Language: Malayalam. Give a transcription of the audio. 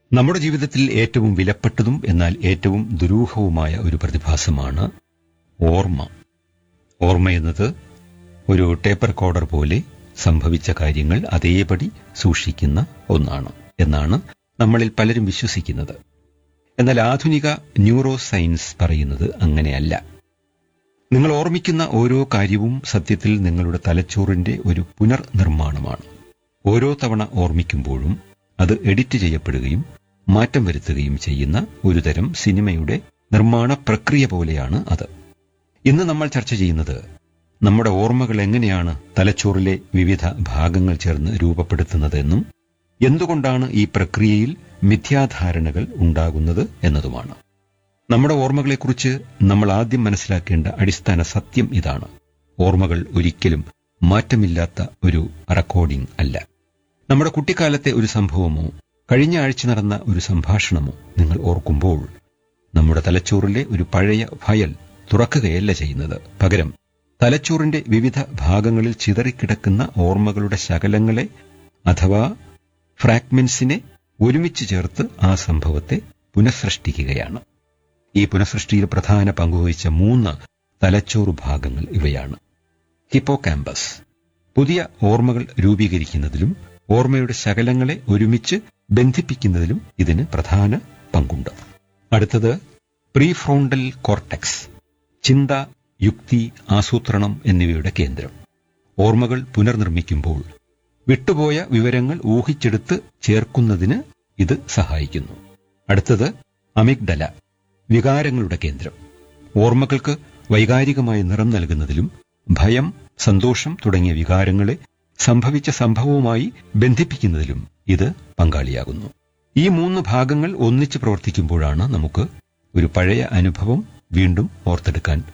നമ്മുടെ ജീവിതത്തിൽ ഏറ്റവും വിലപ്പെട്ടതും എന്നാൽ ഏറ്റവും ദുരൂഹവുമായ ഒരു പ്രതിഭാസമാണ് ഓർമ്മ ഓർമ്മ എന്നത് ഒരു ടേപ്പ് റെക്കോർഡർ പോലെ സംഭവിച്ച കാര്യങ്ങൾ അതേപടി സൂക്ഷിക്കുന്ന ഒന്നാണ് എന്നാണ് നമ്മളിൽ പലരും വിശ്വസിക്കുന്നത് എന്നാൽ ആധുനിക ന്യൂറോ സയൻസ് പറയുന്നത് അങ്ങനെയല്ല നിങ്ങൾ ഓർമ്മിക്കുന്ന ഓരോ കാര്യവും സത്യത്തിൽ നിങ്ങളുടെ തലച്ചോറിന്റെ ഒരു പുനർനിർമ്മാണമാണ് ഓരോ തവണ ഓർമ്മിക്കുമ്പോഴും അത് എഡിറ്റ് ചെയ്യപ്പെടുകയും മാറ്റം വരുത്തുകയും ചെയ്യുന്ന ഒരുതരം സിനിമയുടെ നിർമ്മാണ പ്രക്രിയ പോലെയാണ് അത് ഇന്ന് നമ്മൾ ചർച്ച ചെയ്യുന്നത് നമ്മുടെ ഓർമ്മകൾ എങ്ങനെയാണ് തലച്ചോറിലെ വിവിധ ഭാഗങ്ങൾ ചേർന്ന് രൂപപ്പെടുത്തുന്നതെന്നും എന്തുകൊണ്ടാണ് ഈ പ്രക്രിയയിൽ മിഥ്യാധാരണകൾ ഉണ്ടാകുന്നത് എന്നതുമാണ് നമ്മുടെ ഓർമ്മകളെക്കുറിച്ച് നമ്മൾ ആദ്യം മനസ്സിലാക്കേണ്ട അടിസ്ഥാന സത്യം ഇതാണ് ഓർമ്മകൾ ഒരിക്കലും മാറ്റമില്ലാത്ത ഒരു റെക്കോർഡിംഗ് അല്ല നമ്മുടെ കുട്ടിക്കാലത്തെ ഒരു സംഭവമോ കഴിഞ്ഞ ആഴ്ച നടന്ന ഒരു സംഭാഷണമോ നിങ്ങൾ ഓർക്കുമ്പോൾ നമ്മുടെ തലച്ചോറിലെ ഒരു പഴയ ഫയൽ തുറക്കുകയല്ല ചെയ്യുന്നത് പകരം തലച്ചോറിന്റെ വിവിധ ഭാഗങ്ങളിൽ ചിതറിക്കിടക്കുന്ന ഓർമ്മകളുടെ ശകലങ്ങളെ അഥവാ ഫ്രാഗ്മെന്റ്സിനെ ഒരുമിച്ച് ചേർത്ത് ആ സംഭവത്തെ പുനഃസൃഷ്ടിക്കുകയാണ് ഈ പുനഃസൃഷ്ടിയിൽ പ്രധാന പങ്കുവഹിച്ച മൂന്ന് തലച്ചോറ് ഭാഗങ്ങൾ ഇവയാണ് ഹിപ്പോ ക്യാമ്പസ് പുതിയ ഓർമ്മകൾ രൂപീകരിക്കുന്നതിലും ഓർമ്മയുടെ ശകലങ്ങളെ ഒരുമിച്ച് ബന്ധിപ്പിക്കുന്നതിലും ഇതിന് പ്രധാന പങ്കുണ്ട് അടുത്തത് പ്രീഫ്രോണ്ടൽ കോർട്ടെക്സ് ചിന്ത യുക്തി ആസൂത്രണം എന്നിവയുടെ കേന്ദ്രം ഓർമ്മകൾ പുനർനിർമ്മിക്കുമ്പോൾ വിട്ടുപോയ വിവരങ്ങൾ ഊഹിച്ചെടുത്ത് ചേർക്കുന്നതിന് ഇത് സഹായിക്കുന്നു അടുത്തത് അമിഗ്ഡല വികാരങ്ങളുടെ കേന്ദ്രം ഓർമ്മകൾക്ക് വൈകാരികമായ നിറം നൽകുന്നതിലും ഭയം സന്തോഷം തുടങ്ങിയ വികാരങ്ങളെ സംഭവിച്ച സംഭവവുമായി ബന്ധിപ്പിക്കുന്നതിലും ഇത് പങ്കാളിയാകുന്നു ഈ മൂന്ന് ഭാഗങ്ങൾ ഒന്നിച്ച് പ്രവർത്തിക്കുമ്പോഴാണ് നമുക്ക് ഒരു പഴയ അനുഭവം വീണ്ടും ഓർത്തെടുക്കാൻ